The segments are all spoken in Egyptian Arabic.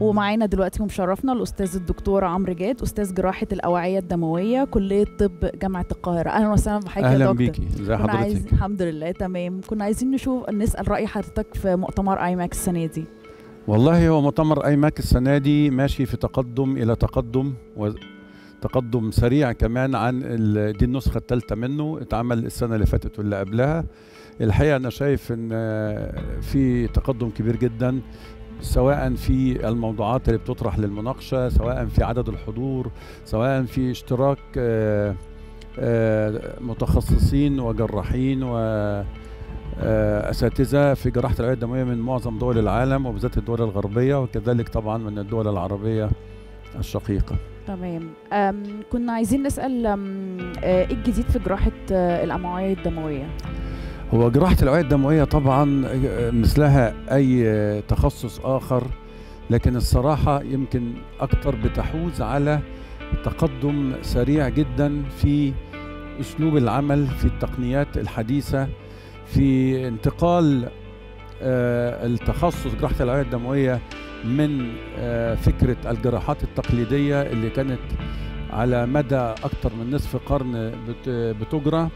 ومعانا دلوقتي ومشرفنا الاستاذ الدكتور عمرو جاد استاذ جراحه الاوعيه الدمويه كليه طب جامعه القاهره اهلا وسهلا بحضرتك يا اهلا دكتور بيكي ازي كنا عايز... حضرتك الحمد لله تمام كنا عايزين نشوف نسال راي حضرتك في مؤتمر اي ماكس السنه دي والله هو مؤتمر اي ماك السنه دي ماشي في تقدم الى تقدم وتقدم سريع كمان عن ال- دي النسخه الثالثه منه اتعمل السنه اللي فاتت واللي قبلها الحقيقه انا شايف ان آه، في تقدم كبير جدا سواء في الموضوعات اللي بتطرح للمناقشه سواء في عدد الحضور سواء في اشتراك آه، آه، متخصصين وجراحين و آه، اساتذه في جراحه الاوعيه الدمويه من معظم دول العالم وبالذات الدول الغربيه وكذلك طبعا من الدول العربيه الشقيقه تمام أم كنا عايزين نسال أم، آه، ايه الجديد في جراحه آه، الامعاء الدمويه هو جراحه الاوعيه الدمويه طبعا آه، مثلها اي آه، تخصص اخر لكن الصراحه يمكن اكتر بتحوز على تقدم سريع جدا في اسلوب العمل في التقنيات الحديثه في انتقال آه، التخصص جراحه الاوعيه الدمويه من آه، فكره الجراحات التقليديه اللي كانت على مدى اكثر من نصف قرن بت- بتجرى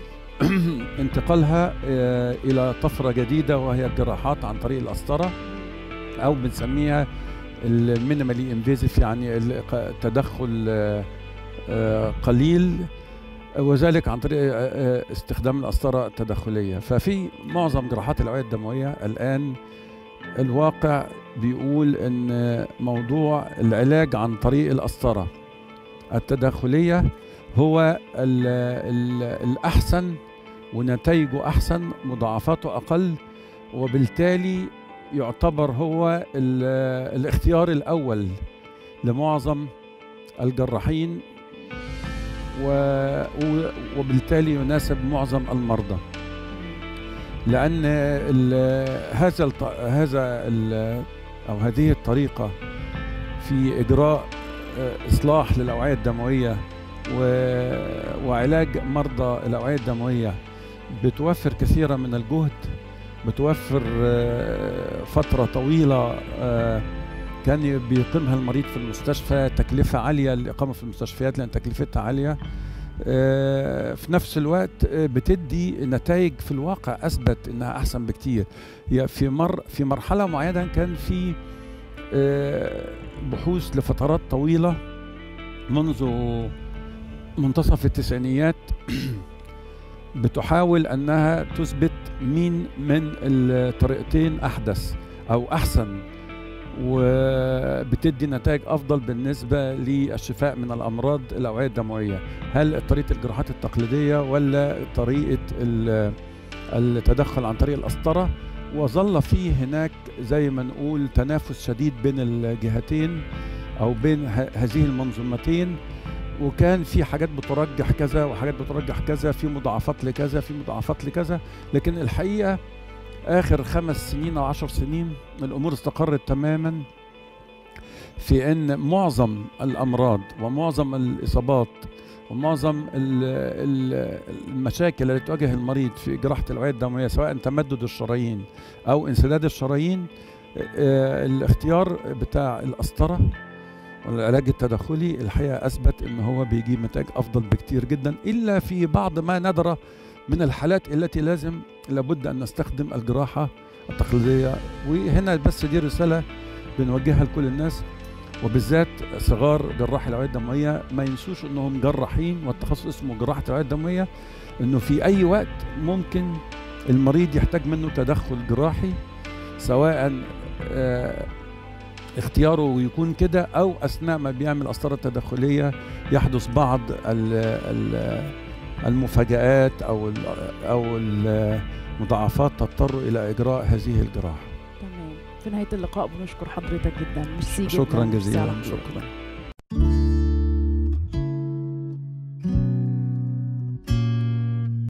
انتقالها آه، الى طفره جديده وهي الجراحات عن طريق القسطره او بنسميها المينيمالي انفيزيف يعني ال- تدخل آه، آه، قليل وذلك عن طريق آه، آه، استخدام القسطره التدخليه ففي معظم جراحات الاوعيه الدمويه الان الواقع بيقول ان موضوع العلاج عن طريق القسطره التداخليه هو ال ال الاحسن ونتائجه احسن مضاعفاته اقل وبالتالي يعتبر هو ال- الاختيار الاول لمعظم الجراحين و- و- وبالتالي يناسب معظم المرضى لان ال- هذا الط- هذا ال- او هذه الطريقه في اجراء آه، اصلاح للاوعيه الدمويه و- وعلاج مرضى الاوعيه الدمويه بتوفر كثيرا من الجهد بتوفر آه، فتره طويله آه، كان بيقيمها المريض في المستشفى تكلفه عاليه الاقامه في المستشفيات لان تكلفتها عاليه آه، في نفس الوقت آه، بتدي نتائج في الواقع اثبت انها احسن بكتير هي في مر في مرحله معينه كان في آه، بحوث لفترات طويله منذ منتصف التسعينيات بتحاول انها تثبت مين من الطريقتين احدث او احسن وبتدي نتائج افضل بالنسبه للشفاء من الامراض الاوعيه الدمويه هل طريقه الجراحات التقليديه ولا طريقه ال- التدخل عن طريق القسطره وظل فيه هناك زي ما نقول تنافس شديد بين الجهتين او بين ه- هذه المنظومتين وكان في حاجات بترجح كذا وحاجات بترجح كذا في مضاعفات لكذا في مضاعفات لكذا لكن الحقيقه اخر خمس سنين او عشر سنين الامور استقرت تماما في ان معظم الامراض ومعظم الاصابات ومعظم ال- ال- المشاكل اللي تواجه المريض في جراحه الاوعيه الدمويه سواء تمدد الشرايين او انسداد الشرايين آه، الاختيار بتاع القسطره والعلاج التدخلي الحقيقه اثبت ان هو بيجيب نتائج افضل بكتير جدا الا في بعض ما ندر من الحالات التي لازم لابد ان نستخدم الجراحه التقليديه وهنا بس دي رساله بنوجهها لكل الناس وبالذات صغار جراح الاوعيه الدمويه ما ينسوش انهم جراحين والتخصص اسمه جراحه الاوعيه الدمويه انه في اي وقت ممكن المريض يحتاج منه تدخل جراحي سواء آه، اختياره يكون كده او اثناء ما بيعمل قسطره تدخليه يحدث بعض ال ال المفاجآت او ال او المضاعفات تضطر الى اجراء هذه الجراحه تمام في نهايه اللقاء بنشكر حضرتك جدا ميرسي جدا شكرا ميرسي على جزيلا حضورك. شكرا